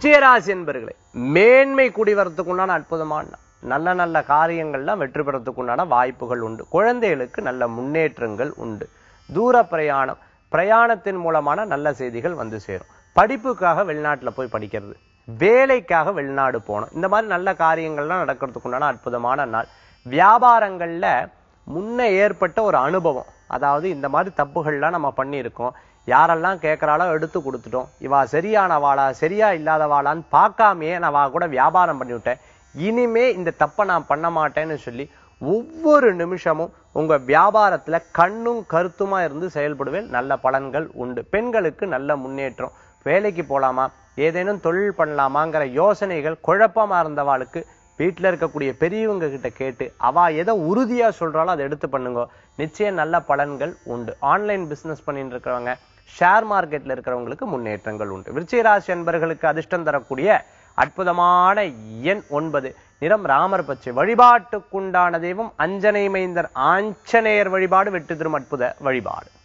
விருச்சிகராசி என்பர்களே மேன்மை கூடி வரத்துக்கு உண்டான அற்புதமான நாள். நல்ல நல்ல காரியங்கள்லாம் வெற்றி பெறத்துக்கு உண்டான வாய்ப்புகள் உண்டு குழந்தைகளுக்கு நல்ல முன்னேற்றங்கள் உண்டு தூர பிரயாணம் பிரயாணத்தின் மூலமான நல்ல செய்திகள் வந்து சேரும் படிப்புக்காக வெளிநாட்டுல போய் படிக்கிறது வேலைக்காக வெளிநாடு போகணும் இந்த மாதிரி நல்ல காரியங்கள்லாம் நடக்கிறதுக்கு உண்டான அற்புதமான நாள் வியாபாரங்கள்ல முன்ன ஏற்பட்ட ஒரு அனுபவம் அதாவது இந்த மாதிரி தப்புகள்லாம் நம்ம பண்ணியிருக்கோம் யாரெல்லாம் கேட்கறாளோ எடுத்து கொடுத்துட்டோம் இவா சரியானவாளா சரியா இல்லாதவாளான்னு பார்க்காமையே நான் அவ கூட வியாபாரம் பண்ணிவிட்டேன் இனிமே இந்த தப்பை நான் பண்ண மாட்டேன்னு சொல்லி ஒவ்வொரு நிமிஷமும் உங்க வியாபாரத்துல கண்ணும் கருத்துமா இருந்து செயல்படுவேன் நல்ல பலன்கள் உண்டு பெண்களுக்கு நல்ல முன்னேற்றம் வேலைக்கு போலாமா ஏதேனும் தொழில் பண்ணலாமாங்கிற யோசனைகள் குழப்பமா இருந்தவாளுக்கு வீட்டுல இருக்கக்கூடிய பெரியவங்க கிட்ட கேட்டு அவ எதை உறுதியா சொல்றாளோ அதை எடுத்து பண்ணுங்க நிச்சயம் நல்ல பலன்கள் உண்டு ஆன்லைன் பிசினஸ் பண்ணிட்டு இருக்கிறவங்க ஷேர் மார்க்கெட்ல இருக்கிறவங்களுக்கு முன்னேற்றங்கள் உண்டு விருச்சிகராசி என்பர்களுக்கு அதிர்ஷ்டம் தரக்கூடிய அற்புதமான எண் ஒன்பது நிறம் ராமர் பச்சை வழிபாட்டுக்குண்டான தெய்வம் அஞ்சனை மைந்தர் ஆஞ்சநேயர் வழிபாடு வெற்றி தரும் அற்புத வழிபாடு